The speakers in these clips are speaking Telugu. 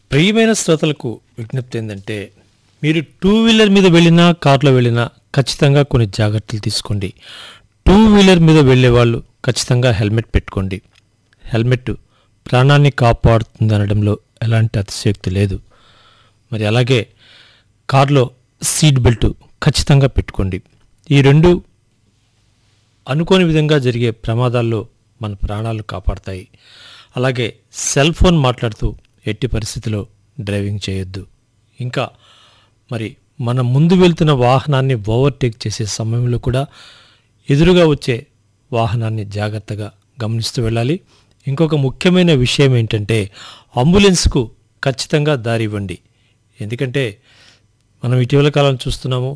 ప్రియమైన శ్రోతలకు విజ్ఞప్తి ఏంటంటే మీరు టూ వీలర్ మీద వెళ్ళినా కార్లో వెళ్ళినా ఖచ్చితంగా కొన్ని జాగ్రత్తలు తీసుకోండి టూ వీలర్ మీద వెళ్ళే వాళ్ళు ఖచ్చితంగా హెల్మెట్ పెట్టుకోండి హెల్మెట్ ప్రాణాన్ని కాపాడుతుంది అనడంలో ఎలాంటి అతిశయోక్తి లేదు మరి అలాగే కార్లో సీట్ బెల్ట్ ఖచ్చితంగా పెట్టుకోండి ఈ రెండు అనుకోని విధంగా జరిగే ప్రమాదాల్లో మన ప్రాణాలు కాపాడతాయి అలాగే సెల్ ఫోన్ మాట్లాడుతూ ఎట్టి పరిస్థితిలో డ్రైవింగ్ చేయొద్దు ఇంకా మరి మన ముందు వెళ్తున్న వాహనాన్ని ఓవర్టేక్ చేసే సమయంలో కూడా ఎదురుగా వచ్చే వాహనాన్ని జాగ్రత్తగా గమనిస్తూ వెళ్ళాలి ఇంకొక ముఖ్యమైన విషయం ఏంటంటే అంబులెన్స్కు ఖచ్చితంగా దారి ఇవ్వండి ఎందుకంటే మనం ఇటీవల కాలం చూస్తున్నాము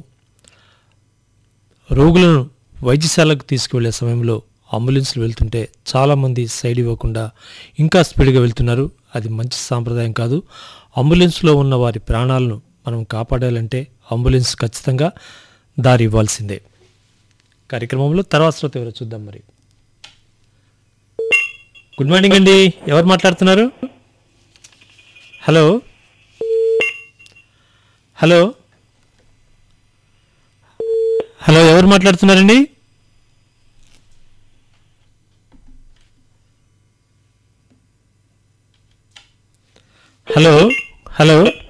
రోగులను వైద్యశాలకు తీసుకువెళ్ళే సమయంలో అంబులెన్స్లు వెళ్తుంటే చాలామంది సైడ్ ఇవ్వకుండా ఇంకా స్పీడ్గా వెళ్తున్నారు అది మంచి సాంప్రదాయం కాదు అంబులెన్స్లో ఉన్న వారి ప్రాణాలను మనం కాపాడాలంటే అంబులెన్స్ ఖచ్చితంగా దారి ఇవ్వాల్సిందే కార్యక్రమంలో తర్వాత శ్రోత ఎవరో చూద్దాం మరి గుడ్ మార్నింగ్ అండి ఎవరు మాట్లాడుతున్నారు హలో హలో హలో ఎవరు మాట్లాడుతున్నారండి హలో హలో